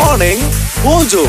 Morning Mojo.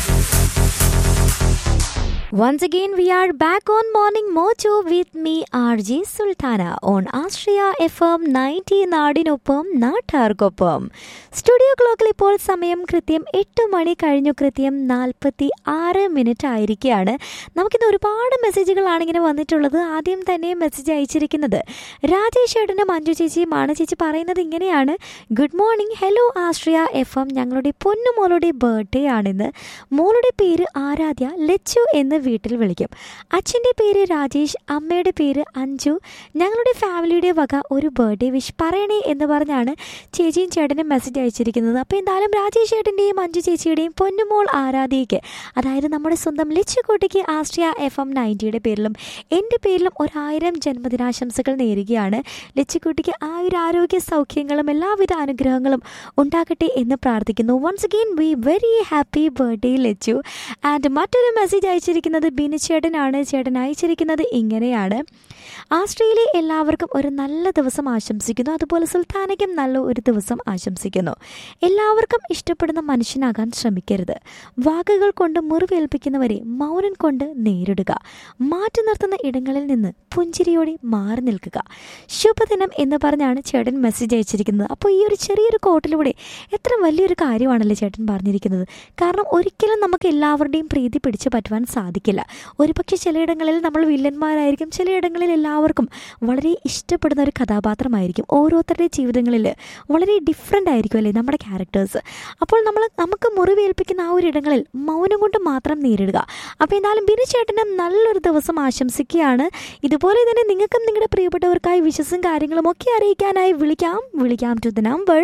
Once again, we are back on Morning Mojo with me, RJ Sultana, on Astria FM 90 നാടിനൊപ്പം നാട്ടാർക്കൊപ്പം studio ക്ലോക്കിൽ ഇപ്പോൾ സമയം കൃത്യം എട്ട് മണി കഴിഞ്ഞു കൃത്യം നാൽപ്പത്തി ആറ് മിനിറ്റ് ആയിരിക്കുകയാണ് നമുക്കിന്ന് ഒരുപാട് മെസ്സേജുകളാണ് ഇങ്ങനെ വന്നിട്ടുള്ളത് ആദ്യം തന്നെ മെസ്സേജ് അയച്ചിരിക്കുന്നത് രാജേഷ് ഏട്ടനും മഞ്ജു ചേച്ചിയുമാണ് ചേച്ചി പറയുന്നത് ഇങ്ങനെയാണ് good morning hello Ashriya F M ഞങ്ങളുടെ പൊന്നുമോളുടെ ബർത്ത്ഡേ ആണിന്ന് മോളുടെ പേര് ആരാധ്യ ലച്ചു എന്ന് വീട്ടിൽ വിളിക്കും അച്ഛൻ്റെ പേര് രാജേഷ് അമ്മയുടെ പേര് അഞ്ജു ഞങ്ങളുടെ ഫാമിലിയുടെ വക ഒരു ബർത്ത്ഡേ വിഷ് പറയണേ എന്ന് പറഞ്ഞാണ് ചേച്ചിയും ചേട്ടനും മെസ്സേജ് അയച്ചിരിക്കുന്നത് അപ്പോൾ എന്തായാലും രാജേഷ് ചേട്ടൻ്റെയും അഞ്ജു ചേച്ചിയുടെയും പൊന്നുമോൾ ആരാധ്യയ്ക്ക് അതായത് നമ്മുടെ സ്വന്തം ലച്ചുകുട്ടിക്ക് ആസ്ട്രിയ എഫ് എം നയൻറ്റിയുടെ പേരിലും എൻ്റെ പേരിലും ഒരായിരം ജന്മദിനാശംസകൾ നേരുകയാണ് ലച്ചുകുട്ടിക്ക് ആയുരാരോഗ്യ സൗഖ്യങ്ങളും എല്ലാവിധ അനുഗ്രഹങ്ങളും ഉണ്ടാകട്ടെ എന്ന് പ്രാർത്ഥിക്കുന്നു once again we very happy birthday Lachu and മറ്റൊരു മെസ്സേജ് അയച്ചിരിക്കുന്നത് ബിനു ചേട്ടനാണ് ചേട്ടൻ അയച്ചിരിക്കുന്നത് ഇങ്ങനെയാണ് ആസ്ട്രേലിയ എല്ലാവർക്കും ഒരു നല്ല ദിവസം ആശംസിക്കുന്നു അതുപോലെ സുൽത്താനയ്ക്കും നല്ല ഒരു ദിവസം ആശംസിക്കുന്നു എല്ലാവർക്കും ഇഷ്ടപ്പെടുന്ന മനുഷ്യനാകാൻ ശ്രമിക്കരുത് വാക്കുകൾ കൊണ്ട് മുറിവേൽപ്പിക്കുന്നവരെ മൗനം കൊണ്ട് നേരിടുക മാറ്റി നിർത്തുന്ന ഇടങ്ങളിൽ നിന്ന് പുഞ്ചിരിയോടെ മാറി നിൽക്കുക ശുഭദിനം എന്ന് പറഞ്ഞാണ് ചേട്ടൻ മെസ്സേജ് അയച്ചിരിക്കുന്നത് അപ്പോൾ ഈ ഒരു ചെറിയൊരു കോട്ടിലൂടെ എത്ര വലിയൊരു കാര്യമാണല്ലേ ചേട്ടൻ പറഞ്ഞിരിക്കുന്നത് കാരണം ഒരിക്കലും നമുക്ക് എല്ലാവരുടെയും പ്രീതി പിടിച്ചു പറ്റുവാൻ സാധിക്കില്ല ഒരുപക്ഷെ ചിലയിടങ്ങളിൽ നമ്മൾ വില്ലന്മാരായിരിക്കും ചിലയിടങ്ങളിൽ എല്ലാവർക്കും വളരെ ഇഷ്ടപ്പെടുന്ന ഒരു കഥാപാത്രമായിരിക്കും ഓരോരുത്തരുടെ ജീവിതങ്ങളിൽ വളരെ ഡിഫറെൻ്റ് ആയിരിക്കും അല്ലേ നമ്മുടെ ക്യാരക്ടേഴ്സ് അപ്പോൾ നമ്മൾ നമുക്ക് മുറിവേൽപ്പിക്കുന്ന ആ ഒരു ഇടങ്ങളിൽ മൗനം കൊണ്ട് മാത്രം നേരിടുക അപ്പോൾ എന്തായാലും ബിനു ചേട്ടനും നല്ലൊരു ദിവസം ആശംസിക്കുകയാണ് ഇതുപോലെ തന്നെ നിങ്ങൾക്കും നിങ്ങളുടെ പ്രിയപ്പെട്ടവർക്കായി വിശ്വസും കാര്യങ്ങളും ഒക്കെ അറിയിക്കാനായി വിളിക്കാം വിളിക്കാം to the number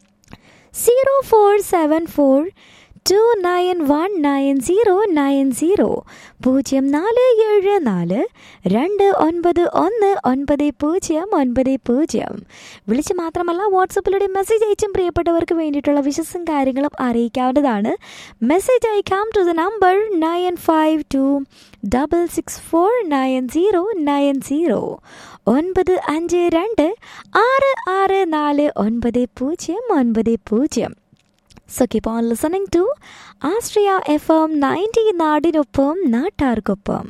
zero four seven four two nine one nine zero nine zero പൂജ്യം നാല് ഏഴ് നാല് രണ്ട് ഒൻപത് ഒന്ന് ഒൻപത് പൂജ്യം ഒൻപത് പൂജ്യം വിളിച്ച് മാത്രമല്ല വാട്സപ്പിലൂടെ മെസ്സേജ് അയച്ചും പ്രിയപ്പെട്ടവർക്ക് വേണ്ടിയിട്ടുള്ള വിശ്വസും കാര്യങ്ങളും അറിയിക്കാവുന്നതാണ് മെസ്സേജ് അയക്കാം to the number nine five two double six four nine zero nine zero ഒൻപത് അഞ്ച് രണ്ട് ആറ് ആറ് നാല് ഒൻപത് പൂജ്യം ഒൻപത് പൂജ്യം So keep on listening to Astria FM 90 നാടിനൊപ്പം നാട്ടാർക്കൊപ്പം